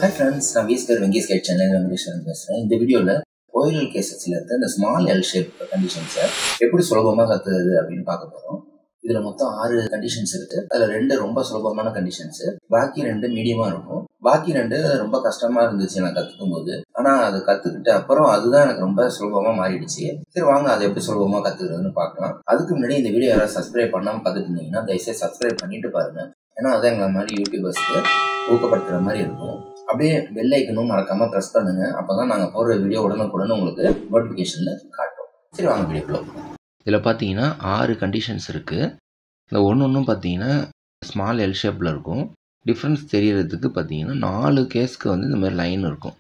hi friends நான் வீஸ்கர் வெங்கேஷ் கைட் சென்னை வெங்கடேஸ்வரன் பேசுகிறேன் இந்த வீடியோவில் ஓயல் கேசஸ்ல இருக்க இந்த ஸ்மால் எல் ஷேப் கண்டிஷன்ஸை எப்படி சுலபமாக கற்றுக்கிறது அப்படின்னு பார்க்க போகிறோம் இதில் மொத்தம் ஆறு கண்டிஷன்ஸ் இருக்கு அதில் ரெண்டு ரொம்ப சுலபமான கண்டிஷன்ஸ் பாக்கி ரெண்டு மீடியமாக இருக்கும் பாக்கி ரெண்டு ரொம்ப கஷ்டமாக இருந்துச்சு நான் கற்றுக்கும் போது ஆனால் அதை கற்றுக்கிட்ட அப்புறம் அதுதான் எனக்கு ரொம்ப சுலபமாக மாறிடுச்சு சரி வாங்க அதை எப்படி சுலபமாக கற்றுக்கிறதுன்னு பார்க்கலாம் அதுக்கு முன்னாடி இந்த வீடியோ யாராவது சப்ஸ்கிரைப் பண்ணாமல் பார்த்துட்டு இருந்தீங்கன்னா தயவுசெய்து சப்ஸ்கிரைப் பண்ணிட்டு பாருங்க ஏன்னா அதான் எங்களை மாதிரி யூடியூபர்ஸ்க்கு ஊக்கப்படுத்துற மாதிரி இருக்கும் அப்படியே பெல் ஐக்கனும் மறக்காம ப்ரெஸ் பண்ணுங்க அப்பதான் நாங்க போடுற வீடியோ உடனுக்குடன் உங்களுக்கு நோட்டிபிகேஷன்ல காட்டும் சரி வாங்க வீடியோக்குள்ள போகலாம் இதில் பார்த்தீங்கன்னா ஆறு கண்டிஷன்ஸ் இருக்குது இந்த ஒன்று ஒன்றும் பார்த்தீங்கன்னா ஸ்மால் எல் ஷேப்பில் இருக்கும் டிஃப்ரென்ஸ் தெரியறதுக்கு பார்த்தீங்கன்னா நாலு கேஸ்க்கு வந்து இந்த மாதிரி லைன் இருக்கும்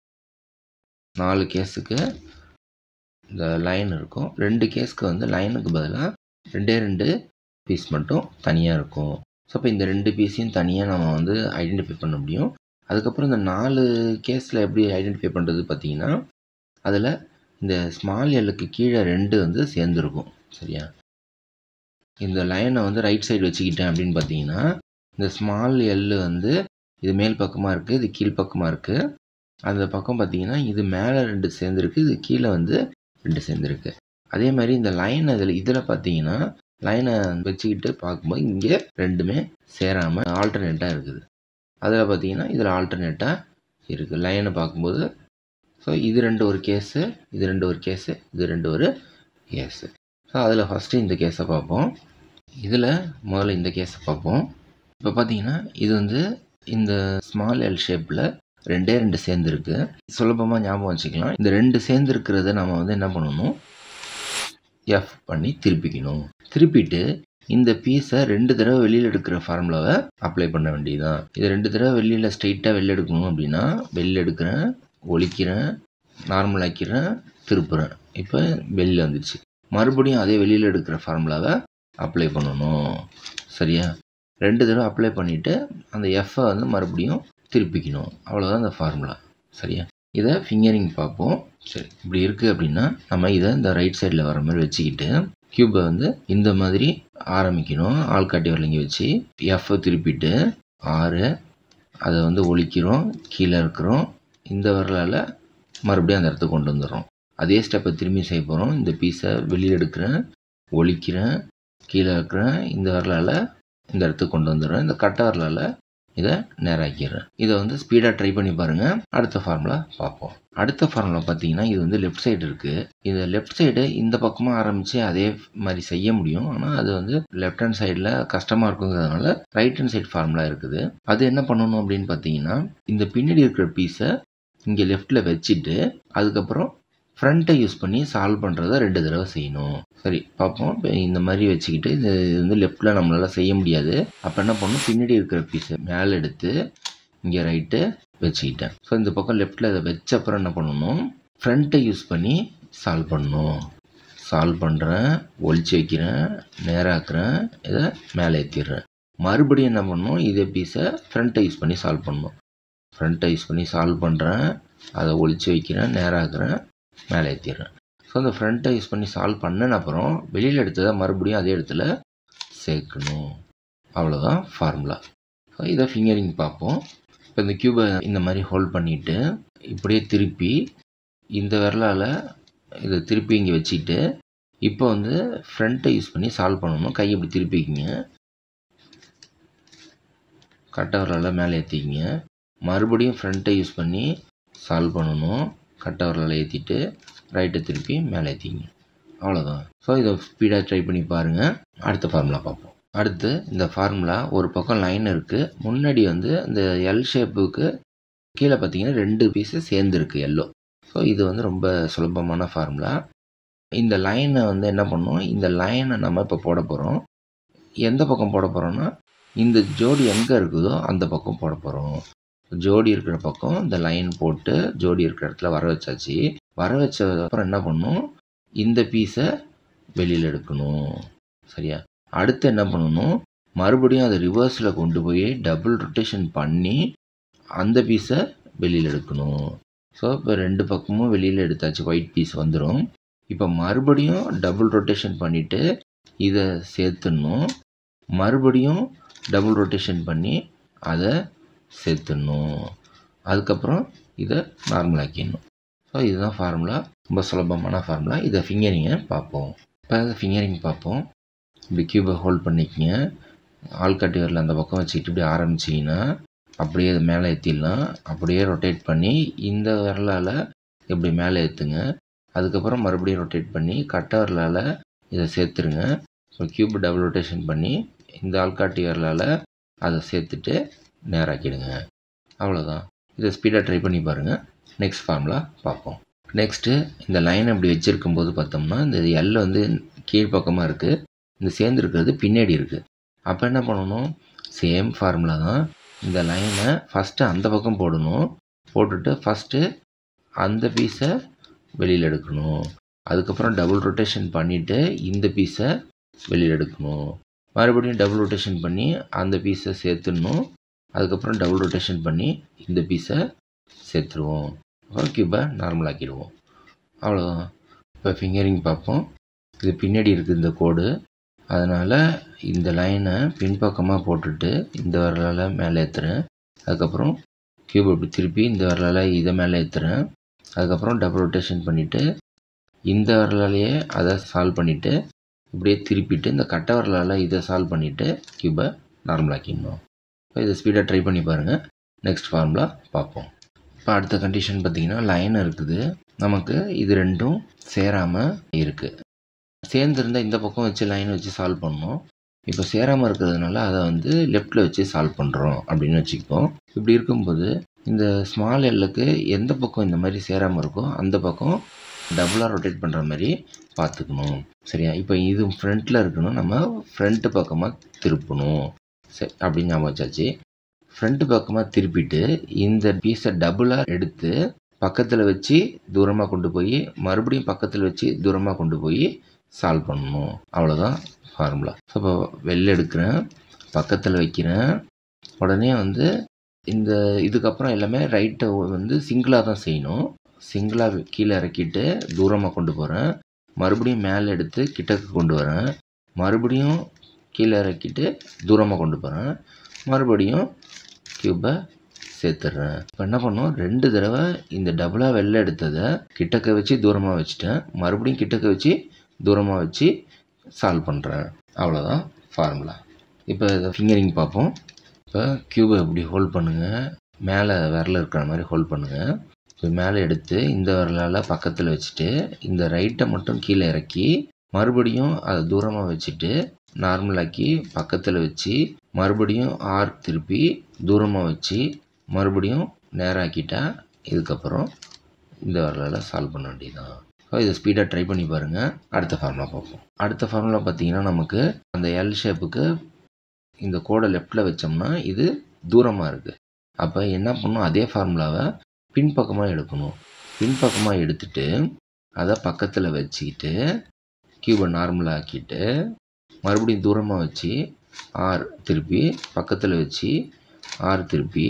நாலு கேஸுக்கு இந்த லைன் இருக்கும் ரெண்டு கேஸ்க்கு வந்து லைனுக்கு பதிலாக ரெண்டே ரெண்டு பீஸ் மட்டும் தனியாக இருக்கும் ஸோ அப்போ இந்த ரெண்டு பீஸையும் தனியாக நம்ம வந்து ஐடென்டிஃபை பண்ண முடியும் அதுக்கப்புறம் இந்த நாலு கேஸில் எப்படி ஐடென்டிஃபை பண்ணுறது பார்த்தீங்கன்னா அதில் இந்த ஸ்மால் எல்லுக்கு கீழே ரெண்டு வந்து சேர்ந்துருக்கும் சரியா இந்த லைனை வந்து ரைட் சைடு வச்சுக்கிட்டேன் அப்படின்னு பார்த்தீங்கன்னா இந்த ஸ்மால் எல்லு வந்து இது மேல் பக்கமாக இருக்குது இது கீழ் பக்கமாக இருக்குது அந்த பக்கம் பார்த்தீங்கன்னா இது மேலே ரெண்டு சேர்ந்துருக்கு இது கீழே வந்து ரெண்டு சேர்ந்துருக்கு அதே மாதிரி இந்த லைன் இதில் இதில் பார்த்தீங்கன்னா லைனை வச்சுக்கிட்டு பார்க்கும்போது இங்கே ரெண்டுமே சேராமல் ஆல்டர்னேட்டாக இருக்குது அதில் பார்த்தீங்கன்னா இதில் ஆல்டர்னேட்டாக இருக்குது லைனை பார்க்கும்போது ஸோ இது ரெண்டு ஒரு கேஸு இது ரெண்டு ஒரு கேஸு இது ரெண்டு ஒரு கேஸு ஸோ அதில் ஃபஸ்ட்டு இந்த கேஸை பார்ப்போம் இதில் முதல்ல இந்த கேஸை பார்ப்போம் இப்போ பார்த்தீங்கன்னா இது வந்து இந்த ஸ்மால் எல் ஷேப்பில் ரெண்டே ரெண்டு சேர்ந்துருக்கு சுலபமாக ஞாபகம் வச்சுக்கலாம் இந்த ரெண்டு சேர்ந்துருக்கிறத நம்ம வந்து என்ன பண்ணணும் எஃப் பண்ணி திருப்பிக்கணும் திருப்பிட்டு இந்த பீஸை ரெண்டு தடவை வெளியில் எடுக்கிற ஃபார்முலாவை அப்ளை பண்ண வேண்டியதுதான் இது ரெண்டு தடவை வெளியில் ஸ்ட்ரைட்டாக வெளில எடுக்கணும் அப்படின்னா வெளில எடுக்கிறேன் ஒழிக்கிறேன் நார்மல் ஆக்கிறேன் திருப்புறேன் இப்போ வெளியில் வந்துடுச்சு மறுபடியும் அதே வெளியில் எடுக்கிற ஃபார்முலாவை அப்ளை பண்ணணும் சரியா ரெண்டு தடவை அப்ளை பண்ணிவிட்டு அந்த எஃப்பை வந்து மறுபடியும் திருப்பிக்கணும் அவ்வளோதான் இந்த ஃபார்முலா சரியா இதை ஃபிங்கரிங் பார்ப்போம் சரி இப்படி இருக்குது அப்படின்னா நம்ம இதை இந்த ரைட் சைடில் வர மாதிரி வச்சுக்கிட்டு க்யூப்பை வந்து இந்த மாதிரி ஆரம்பிக்கணும் ஆள்காட்டி வரலைங்க வச்சு எஃப்பை திருப்பிட்டு ஆறு அதை வந்து ஒழிக்கிறோம் கீழே இருக்கிறோம் இந்த வரலால் மறுபடியும் அந்த இடத்துக்கு கொண்டு வந்துடுறோம் அதே ஸ்டெப்பை திரும்பி செய்ய போகிறோம் இந்த பீஸை வெளியில் எடுக்கிறேன் ஒழிக்கிறேன் கீழே இருக்கிறேன் இந்த வரலால் இந்த இடத்துக்கு கொண்டு வந்துடுறேன் இந்த கட்டை வரலால் இதை நேராக்கிடுறேன் இதை வந்து ஸ்பீடாக ட்ரை பண்ணி பாருங்கள் அடுத்த ஃபார்முலா பார்ப்போம் அடுத்த ஃபார்முலா பார்த்தீங்கன்னா இது வந்து லெஃப்ட் சைடு இருக்குது இது லெஃப்ட் சைடு இந்த பக்கமாக ஆரம்பித்து அதே மாதிரி செய்ய முடியும் ஆனால் அது வந்து லெஃப்ட் ஹேண்ட் சைடில் கஷ்டமாக இருக்குங்கிறதுனால ரைட் ஹேண்ட் சைடு ஃபார்முலா இருக்குது அது என்ன பண்ணணும் அப்படின்னு பார்த்தீங்கன்னா இந்த பின்னாடி இருக்கிற பீஸை இங்கே லெஃப்டில் வச்சுட்டு அதுக்கப்புறம் ஃப்ரண்ட்டை யூஸ் பண்ணி சால்வ் பண்ணுறத ரெண்டு தடவை செய்யணும் சரி பார்ப்போம் இப்போ இந்த மாதிரி வச்சுக்கிட்டு இது வந்து லெஃப்டில் நம்மளால் செய்ய முடியாது அப்போ என்ன பண்ணணும் பின்னாடி இருக்கிற பீஸை மேலே எடுத்து இங்கே ரைட்டு வச்சுக்கிட்டேன் ஸோ இந்த பக்கம் லெஃப்டில் இதை வச்ச அப்புறம் என்ன பண்ணணும் ஃப்ரண்ட்டை யூஸ் பண்ணி சால்வ் பண்ணணும் சால்வ் பண்ணுறேன் ஒழிச்சு வைக்கிறேன் நேராக்குறேன் இதை மேலே ஏற்றிடுறேன் மறுபடியும் என்ன பண்ணணும் இதே பீஸை ஃப்ரண்ட்டை யூஸ் பண்ணி சால்வ் பண்ணணும் ஃப்ரண்ட்டை யூஸ் பண்ணி சால்வ் பண்ணுறேன் அதை ஒழிச்சு வைக்கிறேன் நேராக்குறேன் மேலே ஏற்றிடுறேன் ஸோ அந்த ஃப்ரண்ட்டை யூஸ் பண்ணி சால்வ் பண்ணன அப்புறம் வெளியில் எடுத்ததை மறுபடியும் அதே இடத்துல சேர்க்கணும் அவ்வளோதான் ஃபார்முலா ஸோ இதை ஃபிங்கரிங் பார்ப்போம் இப்போ இந்த க்யூபை இந்த மாதிரி ஹோல்ட் பண்ணிவிட்டு இப்படியே திருப்பி இந்த விரலால் இதை திருப்பி இங்கே வச்சுட்டு இப்போ வந்து ஃப்ரண்ட்டை யூஸ் பண்ணி சால்வ் பண்ணணும் கை இப்படி திருப்பிக்கிங்க கட்டை விரலால் மேலே ஏற்றிக்கிங்க மறுபடியும் ஃப்ரண்ட்டை யூஸ் பண்ணி சால்வ் பண்ணணும் கட்டை விரலால் ஏற்றிட்டு ரைட்டை திருப்பி மேலே ஏற்றிங்க அவ்வளோதான் ஸோ இதை ஸ்பீடாக ட்ரை பண்ணி பாருங்கள் அடுத்த ஃபார்முலா பார்ப்போம் அடுத்து இந்த ஃபார்முலா ஒரு பக்கம் லைன் இருக்குது முன்னாடி வந்து இந்த எல் ஷேப்புக்கு கீழே பார்த்தீங்கன்னா ரெண்டு பீஸு சேர்ந்துருக்கு எல்லோ ஸோ இது வந்து ரொம்ப சுலபமான ஃபார்முலா இந்த லைனை வந்து என்ன பண்ணோம் இந்த லைனை நம்ம இப்போ போட போகிறோம் எந்த பக்கம் போட போகிறோம்னா இந்த ஜோடி எங்கே இருக்குதோ அந்த பக்கம் போட போகிறோம் ஜோடி இருக்கிற பக்கம் இந்த லைன் போட்டு ஜோடி இருக்கிற இடத்துல வர வச்சாச்சு வர வச்ச அப்புறம் என்ன பண்ணும் இந்த பீஸை வெளியில் எடுக்கணும் சரியா அடுத்து என்ன பண்ணணும் மறுபடியும் அதை ரிவர்ஸில் கொண்டு போய் டபுள் ரொட்டேஷன் பண்ணி அந்த பீஸை வெளியில் எடுக்கணும் ஸோ இப்போ ரெண்டு பக்கமும் வெளியில் எடுத்தாச்சு ஒயிட் பீஸ் வந்துடும் இப்போ மறுபடியும் டபுள் ரொட்டேஷன் பண்ணிவிட்டு இதை சேர்த்துடணும் மறுபடியும் டபுள் ரொட்டேஷன் பண்ணி அதை சேர்த்துடணும் அதுக்கப்புறம் இதை நார்மல் ஆக்கிடணும் ஸோ இதுதான் ஃபார்முலா ரொம்ப சுலபமான ஃபார்முலா இதை ஃபிங்கரிங்கை பார்ப்போம் இப்போ ஃபிங்கரிங் பார்ப்போம் இப்படி கியூபை ஹோல்ட் பண்ணிக்கங்க ஆள்காட்டி வரல அந்த பக்கம் வச்சுக்கிட்டு இப்படி ஆரம்பிச்சிங்கன்னா அப்படியே அது மேலே ஏற்றிடலாம் அப்படியே ரொட்டேட் பண்ணி இந்த விரலால் இப்படி மேலே ஏற்றுங்க அதுக்கப்புறம் மறுபடியும் ரொட்டேட் பண்ணி கட்டை விரலால் இதை சேர்த்துருங்க ஸோ கியூப் டபுள் ரொட்டேஷன் பண்ணி இந்த ஆள்காட்டி விரலால் அதை சேர்த்துட்டு நேராக்கிடுங்க அவ்வளோதான் இதை ஸ்பீடாக ட்ரை பண்ணி பாருங்கள் நெக்ஸ்ட் ஃபார்முலா பார்ப்போம் நெக்ஸ்ட்டு இந்த லைனை இப்படி வச்சுருக்கும் போது பார்த்தோம்னா இந்த எல் வந்து கீழ்ப்பக்கமாக இருக்குது இந்த சேர்ந்து இருக்கிறது பின்னாடி இருக்குது அப்போ என்ன பண்ணணும் சேம் ஃபார்முலா தான் இந்த லைனை ஃபஸ்ட்டு அந்த பக்கம் போடணும் போட்டுட்டு ஃபஸ்ட்டு அந்த பீஸை வெளியில் எடுக்கணும் அதுக்கப்புறம் டபுள் ரொட்டேஷன் பண்ணிவிட்டு இந்த பீஸை வெளியில் எடுக்கணும் மறுபடியும் டபுள் ரொட்டேஷன் பண்ணி அந்த பீஸை சேர்த்துடணும் அதுக்கப்புறம் டபுள் ரொட்டேஷன் பண்ணி இந்த பீஸை சேர்த்துருவோம் அப்புறம் கியூபை நார்மல் ஆக்கிடுவோம் அவ்வளோதான் இப்போ ஃபிங்கரிங் பார்ப்போம் இது பின்னாடி இருக்குது இந்த கோடு அதனால் இந்த லைனை பின்பக்கமாக போட்டுட்டு இந்த வரலால் மேலே ஏற்றுறேன் அதுக்கப்புறம் கியூப் இப்படி திருப்பி இந்த வரலால் இதை மேலே ஏற்றுறேன் அதுக்கப்புறம் டபுள் ரொட்டேஷன் பண்ணிவிட்டு இந்த வரலாலேயே அதை சால்வ் பண்ணிவிட்டு இப்படியே திருப்பிட்டு இந்த கட்டை வரலால் இதை சால்வ் பண்ணிவிட்டு கியூபை நார்மல் ஆக்கிடணும் இப்போ இதை ஸ்பீடாக ட்ரை பண்ணி பாருங்கள் நெக்ஸ்ட் ஃபார்முலா பார்ப்போம் இப்போ அடுத்த கண்டிஷன் பார்த்திங்கன்னா லைன் இருக்குது நமக்கு இது ரெண்டும் சேராமல் இருக்குது சேர்ந்துருந்த இந்த பக்கம் வச்சு லைன் வச்சு சால்வ் பண்ணோம் இப்போ சேராமல் இருக்கிறதுனால அதை வந்து லெஃப்டில் வச்சு சால்வ் பண்ணுறோம் அப்படின்னு வச்சுப்போம் இப்படி இருக்கும்போது இந்த ஸ்மால் எல்லுக்கு எந்த பக்கம் இந்த மாதிரி சேராமல் இருக்கோ அந்த பக்கம் டபுளாக ரொட்டேட் பண்ணுற மாதிரி பார்த்துக்கணும் சரியா இப்போ இது ஃப்ரண்ட்டில் இருக்கணும் நம்ம ஃப்ரண்ட்டு பக்கமாக திருப்பணும் சரி அப்படின்னு ஞாபகம் வச்சாச்சு ஃப்ரண்ட்டு பக்கமாக திருப்பிட்டு இந்த பீஸை டபுளாக எடுத்து பக்கத்தில் வச்சு தூரமாக கொண்டு போய் மறுபடியும் பக்கத்தில் வச்சு தூரமாக கொண்டு போய் சால்வ் பண்ணணும் அவ்வளோதான் ஃபார்முலா ஸோ இப்போ வெளில எடுக்கிறேன் பக்கத்தில் வைக்கிறேன் உடனே வந்து இந்த இதுக்கப்புறம் எல்லாமே ரைட்டை வந்து சிங்கிளாக தான் செய்யணும் சிங்கிளாக கீழே இறக்கிட்டு தூரமாக கொண்டு போகிறேன் மறுபடியும் மேலே எடுத்து கிட்டக்கு கொண்டு வரேன் மறுபடியும் கீழே இறக்கிட்டு தூரமாக கொண்டு போகிறேன் மறுபடியும் க்யூப்பை சேர்த்துட்றேன் இப்போ என்ன பண்ணோம் ரெண்டு தடவை இந்த டபுளாக வெளில எடுத்ததை கிட்டக்க வச்சு தூரமாக வச்சுட்டேன் மறுபடியும் கிட்டக்க வச்சு தூரமாக வச்சு சால்வ் பண்ணுறேன் அவ்வளோதான் ஃபார்முலா இப்போ இதை ஃபிங்கரிங் பார்ப்போம் இப்போ க்யூபை இப்படி ஹோல்ட் பண்ணுங்கள் மேலே விரல் இருக்கிற மாதிரி ஹோல்ட் பண்ணுங்கள் இப்போ மேலே எடுத்து இந்த விரலால் பக்கத்தில் வச்சுட்டு இந்த ரைட்டை மட்டும் கீழே இறக்கி மறுபடியும் அதை தூரமாக வச்சுட்டு நார்மலாக்கி பக்கத்தில் வச்சு மறுபடியும் ஆர் திருப்பி தூரமாக வச்சு மறுபடியும் நேராக்கிட்டா இதுக்கப்புறம் இந்த வரலால் சால்வ் பண்ண வேண்டியதுதான் ஸோ இதை ஸ்பீடாக ட்ரை பண்ணி பாருங்கள் அடுத்த ஃபார்முலா பார்ப்போம் அடுத்த ஃபார்முலா பார்த்தீங்கன்னா நமக்கு அந்த எல் ஷேப்புக்கு இந்த கோடை லெஃப்டில் வச்சோம்னா இது தூரமாக இருக்குது அப்போ என்ன பண்ணணும் அதே ஃபார்முலாவை பின்பக்கமாக எடுக்கணும் பின்பக்கமாக எடுத்துட்டு அதை பக்கத்தில் வச்சுக்கிட்டு கியூபை நார்மலாக ஆக்கிட்டு மறுபடியும் தூரமாக வச்சு ஆர் திருப்பி பக்கத்தில் வச்சு ஆர் திருப்பி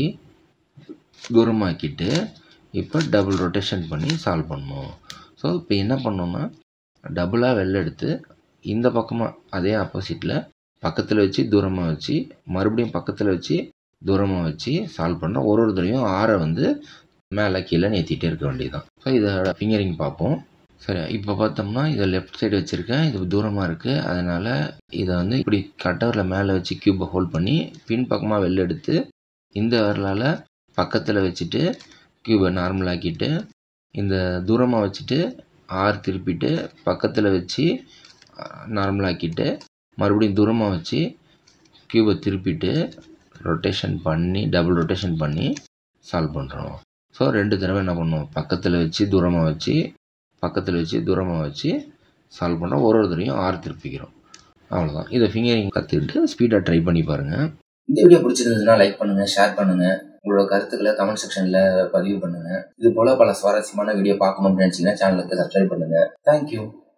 தூரமாக்கிட்டு இப்போ டபுள் ரொட்டேஷன் பண்ணி சால்வ் பண்ணணும் ஸோ இப்போ என்ன பண்ணோம்னா டபுளாக வெளில எடுத்து இந்த பக்கமாக அதே ஆப்போசிட்டில் பக்கத்தில் வச்சு தூரமாக வச்சு மறுபடியும் பக்கத்தில் வச்சு தூரமாக வச்சு சால்வ் பண்ணால் ஒரு ஒரு தடவையும் ஆரை வந்து மேலே கீழே ஏற்றிட்டே இருக்க வேண்டியதுதான் ஸோ இதோட ஃபிங்கரிங் பார்ப்போம் சரி இப்போ பார்த்தோம்னா இதை லெஃப்ட் சைடு வச்சுருக்கேன் இது தூரமாக இருக்குது அதனால் இதை வந்து இப்படி கட்டவரில் மேலே வச்சு க்யூப்பை ஹோல்ட் பண்ணி பின் பக்கமாக வெளில எடுத்து இந்த வரலால் பக்கத்தில் வச்சுட்டு க்யூபை நார்மல் ஆக்கிட்டு இந்த தூரமாக வச்சுட்டு ஆர் திருப்பிட்டு பக்கத்தில் வச்சு நார்மல் ஆக்கிட்டு மறுபடியும் தூரமாக வச்சு க்யூபை திருப்பிட்டு ரொட்டேஷன் பண்ணி டபுள் ரொட்டேஷன் பண்ணி சால்வ் பண்ணுறோம் ஸோ ரெண்டு தடவை என்ன பண்ணுவோம் பக்கத்தில் வச்சு தூரமாக வச்சு பக்கத்தில் வச்சு தூரமாக வச்சு சால்வ் பண்ணுறோம் ஒரு ஒரு தடவையும் ஆறு திருப்பிக்கிறோம் அவ்வளோதான் இதை ஃபிங்கரிங் கற்றுக்கிட்டு ஸ்பீடாக ட்ரை பண்ணி பாருங்கள் இந்த வீடியோ பிடிச்சிருந்ததுன்னா லைக் பண்ணுங்க ஷேர் பண்ணுங்க உங்களோட கருத்துக்களை கமெண்ட் செக்ஷன்ல பதிவு பண்ணுங்க இது போல பல சுவாரஸ்யமான வீடியோ பார்க்கணும்னு நினைச்சீங்கன்னா சேனலுக்கு சப்ஸ்கிரைப் பண்ணுங்க தேங்க்யூ